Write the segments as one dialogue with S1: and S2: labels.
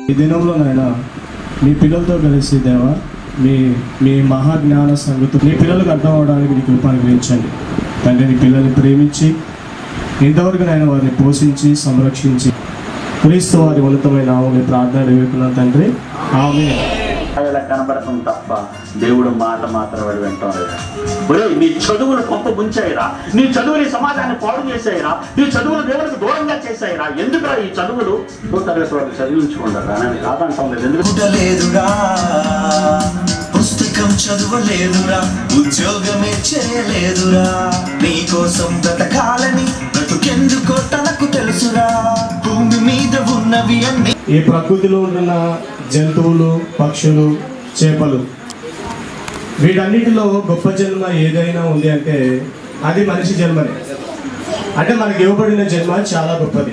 S1: ఈ దినంలో నాయన మీ పిల్లలతో కలిసి దేవా మీ మీ మహాజ్ఞాన సంగతి మీ పిల్లలకు అర్థం అవడానికి నీ కృప అనుగ్రహించండి తండ్రి నీ పిల్లల్ని ప్రేమించి ఇంతవరకు నాయన వారిని పోషించి సంరక్షించి క్రీస్తు వారి ఉన్నతమైన నామముని ప్రార్థన వేడుకున్నాను తండ్రి ఆమె
S2: ఇలా కనబడటం తప్ప దేవుడు మాట మాత్రం వాడు వింటాం లేదా ఒరే నీ చదువులు కొంత ముంచాయిరా నీ చదువులు ఈ సమాజాన్ని పాడు చేసాయిరా నీ చదువులు దేవునికి దూరంగా చేసాయిరా ఎందుకురా ఈ చదువులు నువ్వు తరగతి వాళ్ళు చదివించుకుంటారా అని కాదంటాం లేదు ఎందుకు
S3: పుట్టలేదురా పుస్తకం చదవలేదురా ఉద్యోగమే చేయలేదురా నీకోసం బ్రతకాలని బ్రతుకెందుకో తనకు తెలుసురా భూమి మీద ఉన్నవి అన్ని
S1: ఈ ప్రకృతిలో ఉన్న జంతువులు పక్షులు చేపలు వీటన్నిటిలో గొప్ప జన్మ ఏదైనా ఉంది అంటే అది మనిషి జన్మనే అంటే మనకి ఇవ్వబడిన జన్మ చాలా గొప్పది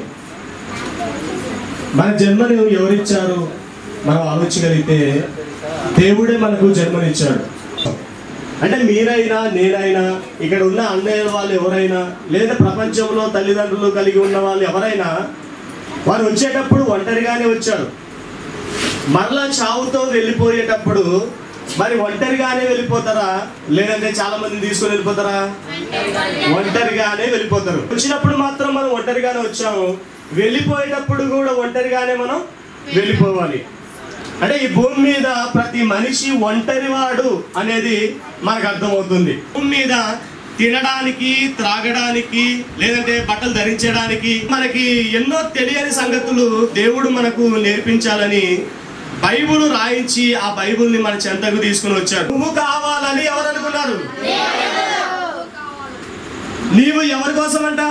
S1: మన జన్మను ఎవరిచ్చారు మనం ఆలోచించగలిగితే దేవుడే మనకు జన్మనిచ్చాడు అంటే మీరైనా నేనైనా ఇక్కడ ఉన్న అన్నయ్య వాళ్ళు ఎవరైనా లేదా ప్రపంచంలో తల్లిదండ్రులు కలిగి ఉన్న వాళ్ళు ఎవరైనా వారు వచ్చేటప్పుడు ఒంటరిగానే వచ్చారు మరలా చావుతో వెళ్ళిపోయేటప్పుడు మరి ఒంటరిగానే వెళ్ళిపోతారా లేదంటే చాలా మంది తీసుకొని వెళ్ళిపోతారా ఒంటరిగానే వెళ్ళిపోతారు వచ్చినప్పుడు మాత్రం మనం ఒంటరిగానే వచ్చాము వెళ్ళిపోయేటప్పుడు కూడా ఒంటరిగానే మనం వెళ్ళిపోవాలి అంటే ఈ భూమి మీద ప్రతి మనిషి ఒంటరివాడు అనేది మనకు అర్థమవుతుంది భూమి మీద తినడానికి త్రాగడానికి లేదంటే బట్టలు ధరించడానికి మనకి ఎన్నో తెలియని సంగతులు దేవుడు మనకు నేర్పించాలని బైబుల్ రాయించి ఆ బైబుల్ని మన చెంతకు తీసుకుని వచ్చాడు నువ్వు కావాలని ఎవరు అనుకున్నారు నీవు ఎవరి కోసం అంట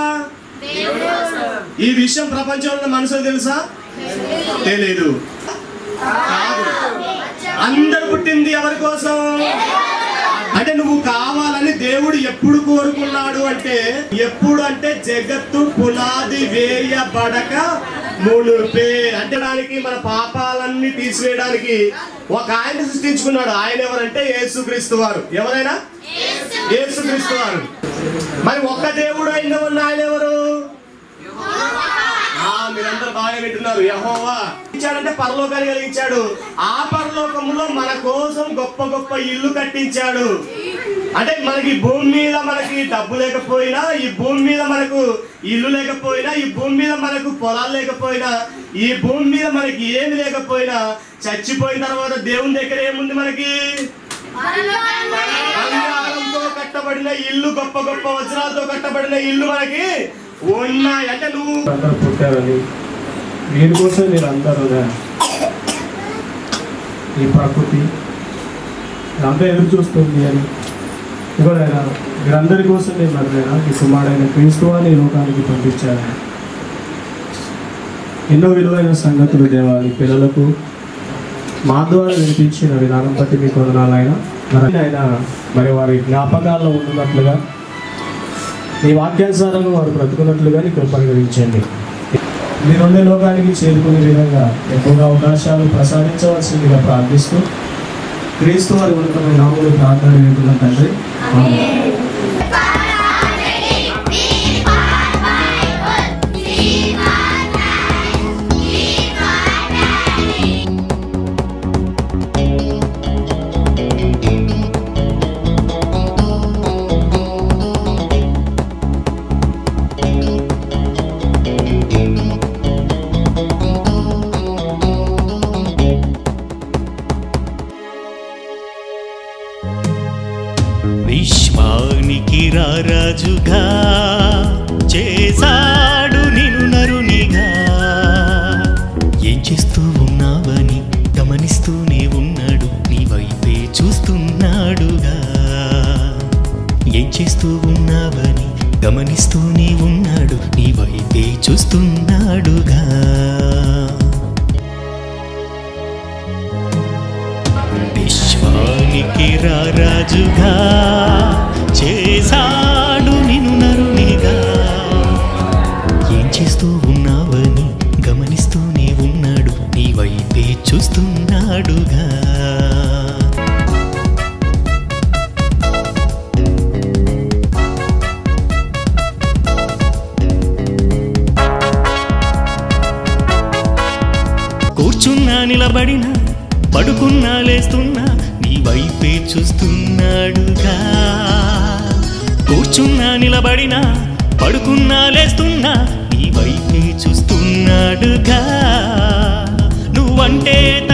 S1: ఈ విషయం ప్రపంచంలో ఉన్న మనుషులు తెలుసా తెలీదు కాదు అందరు పుట్టింది ఎవరి కోసం అంటే నువ్వు కావాలని దేవుడు ఎప్పుడు కోరుకున్నాడు అంటే ఎప్పుడు అంటే జగత్తు పునాది వేయబడక మునుపే అంటే దానికి మన పాపాలన్నీ తీసివేయడానికి ఒక ఆయన సృష్టించుకున్నాడు ఆయన ఎవరంటే యేసుక్రీస్తు వారు ఎవరైనా యేసుక్రీస్తు వారు మరి ఒక్క దేవుడు అయిన ఉన్న ఆయన ఎవరు ఆ, మీరందరూ బాగా వింటున్నారు యహోవా ఇచ్చాడంటే పరలోకాన్ని కలిగించాడు ఆ పరలోకంలో మన కోసం గొప్ప గొప్ప ఇల్లు కట్టించాడు అంటే మనకి ఈ భూమి మీద మనకి డబ్బు లేకపోయినా ఈ భూమి మీద మనకు ఇల్లు లేకపోయినా ఈ భూమి మీద మనకు పొలాలు లేకపోయినా ఈ భూమి మీద మనకి ఏమి లేకపోయినా చచ్చిపోయిన తర్వాత దేవుని దగ్గర ఏముంది మనకి బంగారంతో కట్టబడిన ఇల్లు గొప్ప గొప్ప వజ్రాలతో కట్టబడిన ఇల్లు మనకి ఉన్నాయి అంటే నువ్వు అందరు పుట్టారని దీనికోసం మీరు అందరూ ఈ ప్రకృతి ఇదంతా ఎదురు చూస్తుంది అని ఇవ్వడైనా మీరందరి కోసం నేను మరినైనా ఈ సుమారైన క్రీస్తు అని ఈ లోకానికి పంపించాను ఎన్నో విలువైన సంగతులు దేవాలి పిల్లలకు మా ద్వారా వినిపించిన విధానం బట్టి మీకు వందనాలైనా మరి ఆయన మరి వారి జ్ఞాపకాల్లో ఉంటున్నట్లుగా ఈ వాక్యానుసారంగా వారు బ్రతుకున్నట్లుగా నీకు పరిగణించండి మీరుండే లోకానికి చేరుకునే విధంగా ఎక్కువగా అవకాశాలు ప్రసాదించవలసిందిగా ప్రార్థిస్తూ క్రీస్తు వారి ఉన్నతమైన నామములు ప్రార్థన వేడుకున్నాం తండ్రి ఆమేన్.
S4: విశ్వానికి రారాజుగా చేశాడు నిన్ను నరునిగా ఏం చేస్తూ ఉన్నావని గమనిస్తూనే ఉన్నాడు నీ వైపే చూస్తున్నాడుగా ఏం చేస్తూ ఉన్నావని గమనిస్తూనే ఉన్నాడు నీ వైపే చూస్తున్నాడుగా విశ్వానికి రారాజుగా చేశాడు నిన్ను నరునిగా ఏం చేస్తూ ఉన్నావని గమనిస్తూనే ఉన్నాడు నీ వైపే చూస్తున్నాడుగా కూర్చున్న నిలబడినా పడుకున్నా లేస్తున్నా నీ వైపే చూస్తున్నాడుగా కూర్చున్నా నిలబడినా పడుకున్నా లేస్తున్నా నీ వైపే చూస్తున్నాడుగా నువ్వంటే